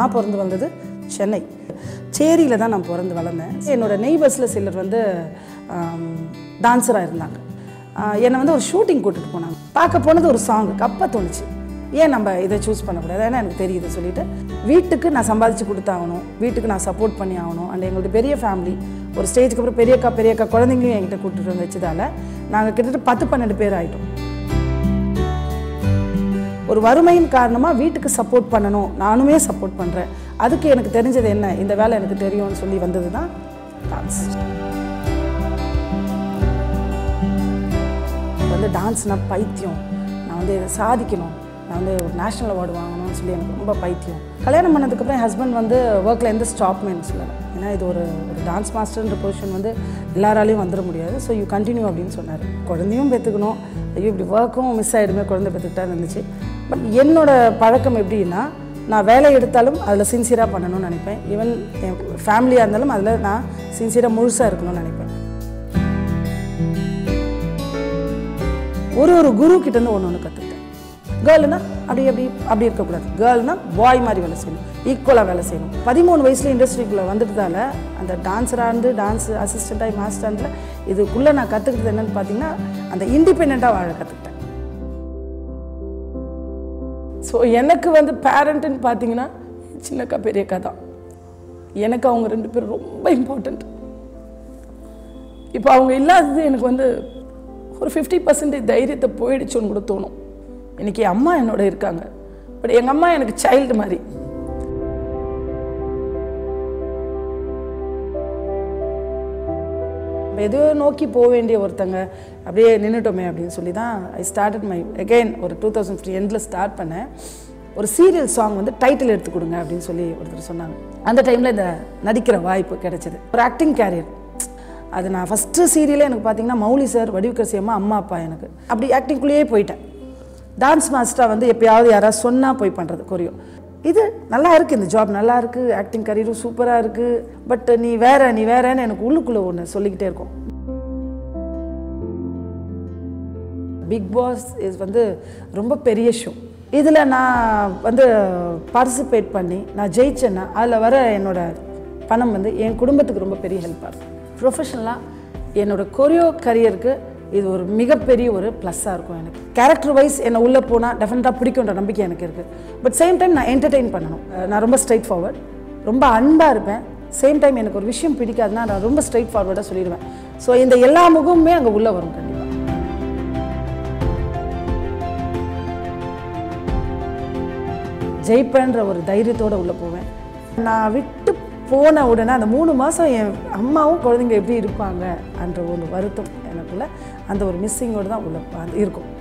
நான் பிறந்து வந்தது சென்னை சேரியில் தான் நான் பிறந்து வளர்ந்தேன் என்னோட நெய்பர்ஸில் சிலர் வந்து டான்ஸராக இருந்தாங்க ஆஹ் என்னை வந்து ஒரு ஷூட்டிங் கூட்டிட்டு போனாங்க பார்க்க போனது ஒரு சாங் அப்போ தோணுச்சு ஏன் நம்ம இதை சூஸ் பண்ணக்கூடாது ஏன்னா எனக்கு தெரியுது சொல்லிட்டு வீட்டுக்கு நான் சம்பாதிச்சு கொடுத்தாகணும் வீட்டுக்கு நான் சப்போர்ட் பண்ணி ஆகணும் அண்ட் எங்களுடைய பெரிய ஃபேமிலி ஒரு ஸ்டேஜுக்கு அப்புறம் பெரியக்கா பெரியக்கா குழந்தைங்களையும் என்கிட்ட கூட்டிட்டு வந்து வச்சதால நாங்கள் கிட்டத்தட்ட பத்து பன்னெண்டு பேர் ஆயிட்டோம் ஒரு வறுமையின் காரணமாக வீட்டுக்கு சப்போர்ட் பண்ணணும் நானுமே சப்போர்ட் பண்ணுறேன் அதுக்கு எனக்கு தெரிஞ்சது என்ன இந்த வேலை எனக்கு தெரியும்னு சொல்லி வந்தது தான் டான்ஸ் வந்து டான்ஸ்னால் பைத்தியம் நான் வந்து இதை சாதிக்கணும் நான் வந்து ஒரு நேஷ்னல் அவார்டு வாங்கணும்னு சொல்லி எனக்கு ரொம்ப பைத்தியம் கல்யாணம் பண்ணதுக்கப்புறம் என் ஹஸ்பண்ட் வந்து ஒர்க்கில் எந்த ஸ்டாப்மேன்னு சொல்லலை ஏன்னா இது ஒரு ஒரு டான்ஸ் மாஸ்டர்ன்ற பொசிஷன் வந்து எல்லாராலையும் வந்துட முடியாது ஸோ யூ கண்டினியூ அப்படின்னு சொன்னார் குழந்தையும் பெற்றுக்கணும் ஐயோ இப்படி ஒர்க்கும் மிஸ் ஆகிடுமே குழந்தை பெற்றுக்கிட்டா இருந்துச்சு பட் என்னோட பழக்கம் எப்படின்னா நான் வேலை எடுத்தாலும் அதில் சின்சியராக பண்ணணும்னு நினைப்பேன் ஈவன் என் ஃபேமிலியாக இருந்தாலும் அதில் நான் சின்சியராக முழுசாக இருக்கணும்னு நினைப்பேன் ஒரு ஒரு குரு கிட்டேருந்து ஒன்று ஒன்று கற்றுக்கிட்டேன் கேர்ள்னா அப்படி அப்படி அப்படி இருக்கக்கூடாது கேர்ள்னா பாய் மாதிரி வேலை செய்யணும் ஈக்குவலாக வேலை செய்யணும் பதிமூணு வயசுல இண்டஸ்ட்ரிக்குள்ளே வந்துட்டதால அந்த டான்ஸராக இருந்து டான்ஸ் அசிஸ்டண்ட்டாகி மாஸ்டரில் இதுக்குள்ளே நான் கற்றுக்கிட்டது என்னன்னு பார்த்தீங்கன்னா அந்த இண்டிபெண்ட்டாக வாழ கற்றுக்கிட்டேன் ஸோ எனக்கு வந்து பேரண்ட்டுன்னு பார்த்தீங்கன்னா சின்னக்கா பெரியக்கா தான் எனக்கு அவங்க ரெண்டு பேரும் ரொம்ப இம்பார்ட்டண்ட் இப்போ அவங்க இல்லாதது எனக்கு வந்து ஒரு ஃபிஃப்டி பர்சன்டேஜ் தைரியத்தை போயிடுச்சோன்னு கூட தோணும் இன்னைக்கு என் அம்மா என்னோட இருக்காங்க பட் எங்கள் அம்மா எனக்கு சைல்டு மாதிரி நம்ம எதையோ நோக்கி போக வேண்டிய ஒருத்தங்க அப்படியே நின்றுட்டோமே அப்படின்னு சொல்லி தான் ஐ ஸ்டார்டட் மை அகெயின் ஒரு டூ தௌசண்ட் ஃபிஃப்டி எண்டில் ஸ்டார்ட் பண்ணேன் ஒரு சீரியல் சாங் வந்து டைட்டில் எடுத்து கொடுங்க அப்படின்னு சொல்லி ஒருத்தர் சொன்னாங்க அந்த டைமில் இந்த நடிக்கிற வாய்ப்பு கிடைச்சது ஒரு ஆக்டிங் கேரியர் அது நான் ஃபஸ்ட்டு சீரியலே எனக்கு பார்த்தீங்கன்னா மௌலி சார் வடிவுக்கரசி அம்மா அம்மா அப்பா எனக்கு அப்படி ஆக்டிங்குள்ளேயே போயிட்டேன் டான்ஸ் மாஸ்டராக வந்து எப்பயாவது யாராவது சொன்னால் போய் பண்ணுறது கொரியோ இது நல்லா இருக்குது இந்த ஜாப் நல்லா இருக்குது ஆக்டிங் கரியரும் சூப்பராக இருக்குது பட் நீ வேற நீ வேறன்னு எனக்கு உள்ளுக்குள்ளே ஒன்று சொல்லிக்கிட்டே இருக்கும் பிக் பாஸ் இஸ் வந்து ரொம்ப பெரிய ஷோ இதில் நான் வந்து பார்ட்டிசிபேட் பண்ணி நான் ஜெயிச்சேன்னா அதில் வர என்னோட பணம் வந்து என் குடும்பத்துக்கு ரொம்ப பெரிய ஹெல்ப்பாக இருக்கும் ப்ரொஃபஷனலாக என்னோட கொரியோ கரியருக்கு இது ஒரு மிகப்பெரிய ஒரு ப்ளஸ்ஸாக இருக்கும் எனக்கு கேரக்டர் வைஸ் என்னை உள்ளே போனால் டெஃபினட்டாக பிடிக்குன்ற நம்பிக்கை எனக்கு இருக்குது பட் சேம் டைம் நான் என்டர்டெயின் பண்ணணும் அஹ் நான் ரொம்ப ஸ்ட்ரைட் ஃபார்வர்ட் ரொம்ப அன்பாக இருப்பேன் சேம் டைம் எனக்கு ஒரு விஷயம் பிடிக்காதுன்னா நான் ரொம்ப ஸ்ட்ரைட் ஃபார்வர்டாக சொல்லிடுவேன் ஸோ இந்த எல்லா முகமுமே அங்கே உள்ளே வரும் கண்டிப்பாக ஜெயிப்பேன்ற ஒரு தைரியத்தோட உள்ளே போவேன் நான் விட்டு போன உடனே அந்த மூணு மாதம் என் அம்மாவும் குழந்தைங்க எப்படி இருப்பாங்க என்ற ஒரு வருத்தம் எனக்குள்ள அந்த ஒரு மிஸ்ஸிங்கோடு தான் உள்ள அது இருக்கும்